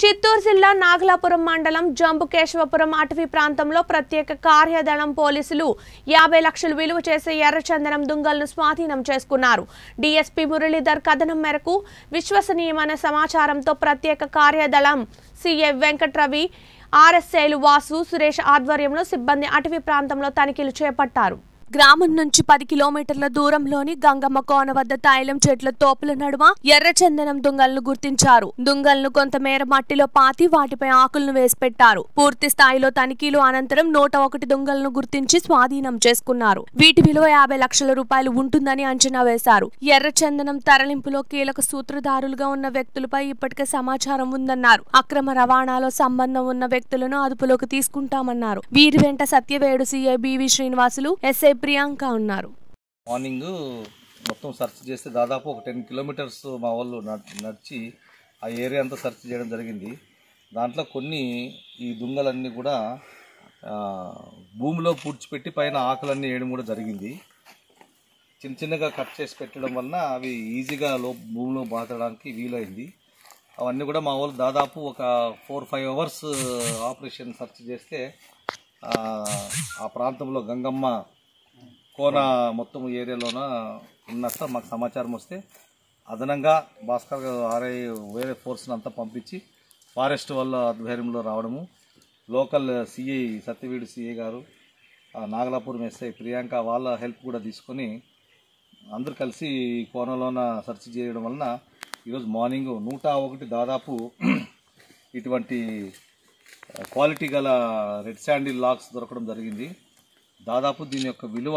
చిత్తూరు జిల్లా నాగలాపురం మండలం జంబుకేశవపురం అటవీ ప్రాంతంలో ప్రత్యేక కార్యదళం పోలీసులు యాభై లక్షలు విలువ చేసే ఎర్రచందనం దుంగలను స్వాధీనం చేసుకున్నారు డీఎస్పీ మురళీధర్ కథనం మేరకు విశ్వసనీయమైన సమాచారంతో ప్రత్యేక కార్యదళం సీఏ వెంకట్రవి ఆర్ఎస్ఐలు వాసు సురేష్ ఆధ్వర్యంలో సిబ్బంది అటవీ ప్రాంతంలో తనిఖీలు చేపట్టారు గ్రామం నుంచి పది కిలోమీటర్ల దూరంలోని గంగమ్మ కోన వద్ద తైలం చెట్ల తోపుల నడుమ ఎర్రచందనం దుంగలను గుర్తించారు దుంగలను కొంతమేర మట్టిలో పాతి వాటిపై ఆకులను వేసి పెట్టారు పూర్తి స్థాయిలో తనిఖీలు అనంతరం నూట ఒకటి దుంగలను గుర్తించి స్వాధీనం చేసుకున్నారు వీటి విలువ యాభై లక్షల రూపాయలు ఉంటుందని అంచనా వేశారు ఎర్రచందనం తరలింపులో కీలక సూత్రధారులుగా ఉన్న వ్యక్తులపై ఇప్పటికే సమాచారం ఉందన్నారు అక్రమ రవాణాలో సంబంధం ఉన్న వ్యక్తులను అదుపులోకి తీసుకుంటామన్నారు వీరి వెంట Satyavedu CI BV Srinivasulu SI Priyanka ఉన్నారు మార్నింగ్ మొత్తం సెర్చ్ చేస్తే దాదాపు ఒక టెన్ కిలోమీటర్స్ మా వాళ్ళు నడ్- నడిచి ఆ ఏరియా అంతా సెర్చ్ చేయడం జరిగింది దాంట్లో కొన్ని ఈ దుంగలన్నీ కూడా ఆ, భూమిలో పూడ్చిపెట్టి పైన ఆకులన్నీ వేయడం కూడా జరిగింది చిన్న చిన్నగా కట్ చేసి పెట్టడం వలన అవి ఈజీగా లో భూమిలో బాతడానికి వీలైంది అవన్నీ కూడా మా వాళ్ళు దాదాపు ఒక four five hours operation search చేస్తే ఆ, ఆ ప్రాంతంలో గంగమ్మ కోన మొత్తం ఏరియాలోన ఉన్నట్టు మాకు సమాచారం వస్తే అదనంగా భాస్కర్ గారు ఆర్ఐ వేరే ఫోర్స్ని అంతా పంపించి ఫారెస్ట్ వాళ్ళ ఆధ్వర్యంలో రావడము లోకల్ సిఐ సత్యవీడు సిఐ గారు ఆ నాగలాపురం ఎస్ఐ ప్రియాంక వాళ్ళ హెల్ప్ కూడా తీసుకొని అందరూ కలిసి ఈ కోనలోన సెర్చ్ చేయడం వలన ఈరోజు మార్నింగ్ నూట ఒకటి దాదాపు ఇటువంటి క్వాలిటీ గల రెడ్ శాండిల్ లాక్స్ దొరకడం జరిగింది దాదాపు దీని యొక్క విలువ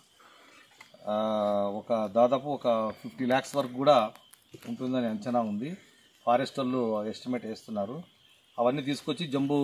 ఆ, ఒక దాదాపు ఒక ఫిఫ్టీ ల్యాక్స్ వరకు కూడా ఉంటుందని అంచనా ఉంది ఫారెస్ట్ వాళ్ళు ఎస్టిమేట్ వేస్తున్నారు అవన్నీ తీసుకొచ్చి జంబు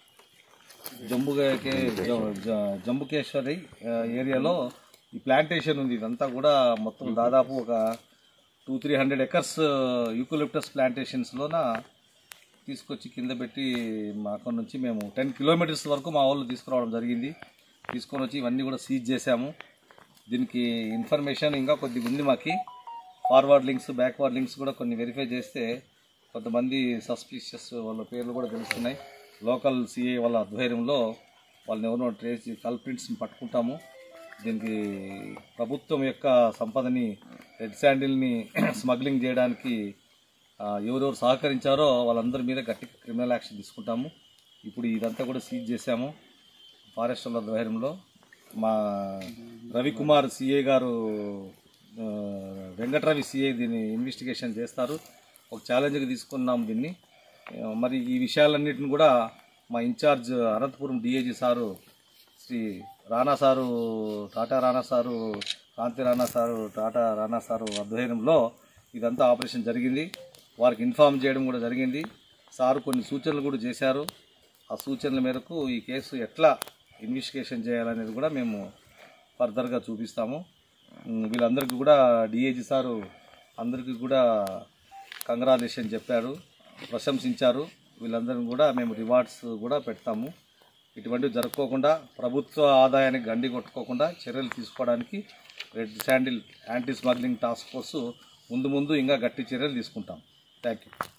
జంబుకే జ- జ- జంబుకేశ్వరి ఆ, ఏరియాలో ఈ ప్లాంటేషన్ ఉంది ఇదంతా కూడా మొత్తం దాదాపు ఒక two three hundred acres eucalyptus ప్లాంటేషన్స్లోన తీసుకొచ్చి కింద పెట్టి మా అక్కడ నుంచి మేము టెన్ కిలోమీటర్స్ వరకు మా వాళ్ళు తీసుకురావడం జరిగింది తీసుకొని వచ్చి ఇవన్నీ కూడా సీజ్ చేశాము దీనికి ఇన్ఫర్మేషన్ ఇంకా కొద్దిగా ఉంది మాకి ఫార్వర్డ్ లింక్స్ బ్యాక్వర్డ్ లింక్స్ కూడా కొన్ని వెరిఫై చేస్తే కొంతమంది సస్పిషియస్ వాళ్ళ పేర్లు కూడా తెలుస్తున్నాయి లోకల్ సిఐ వాళ్ళ ఆధ్వర్యంలో వాళ్ళని ఎవరినో ట్రేస్ కల్ప్రిట్స్ని పట్టుకుంటాము దీనికి ప్రభుత్వం యొక్క సంపదని రెడ్ శాండిల్ని స్మగ్లింగ్ చేయడానికి ఆ, ఎవరెవరు సహకరించారో వాళ్ళందరి మీద గట్టి క్రిమినల్ యాక్షన్ తీసుకుంటాము ఇప్పుడు ఇదంతా కూడా సీజ్ చేశాము ఫారెస్ట్ వాళ్ళ ఆధ్వర్యంలో మా రవికుమార్ సిఏ గారు ఆ, వెంకట్రవి సిఏ దీన్ని ఇన్వెస్టిగేషన్ చేస్తారు ఒక ఛాలెంజ్గా తీసుకున్నాం దీన్ని ఆ, మరి ఈ విషయాలన్నిటిని కూడా మా incharge Anantapuram DAG sir Shri Rana sir Tata Rana sir Kanti Rana sir Tata Rana sir ఆధ్వర్యంలో ఇదంతా ఆపరేషన్ జరిగింది వారికి ఇన్ఫామ్ చేయడం కూడా జరిగింది సారు కొన్ని సూచనలు కూడా చేశారు ఆ సూచనల మేరకు ఈ కేసు ఎట్లా ఇన్వెస్టిగేషన్ చేయాలనేది కూడా మేము ఫర్దర్గా చూపిస్తాము ఉమ్, వీళ్ళందరికీ కూడా డిఏజీ సారు అందరికీ కూడా కంగ్రాచులేషన్ చెప్పారు ప్రశంసించారు వీళ్ళందరిని కూడా మేము రివార్డ్స్ కూడా పెడతాము ఇటువంటివి జరుపుకోకుండా ప్రభుత్వ ఆదాయానికి గండి కొట్టుకోకుండా చర్యలు తీసుకోవడానికి red sandal anti smuggling task force ముందు ముందు ఇంకా గట్టి చర్యలు తీసుకుంటాం థ్యాంక్ యూ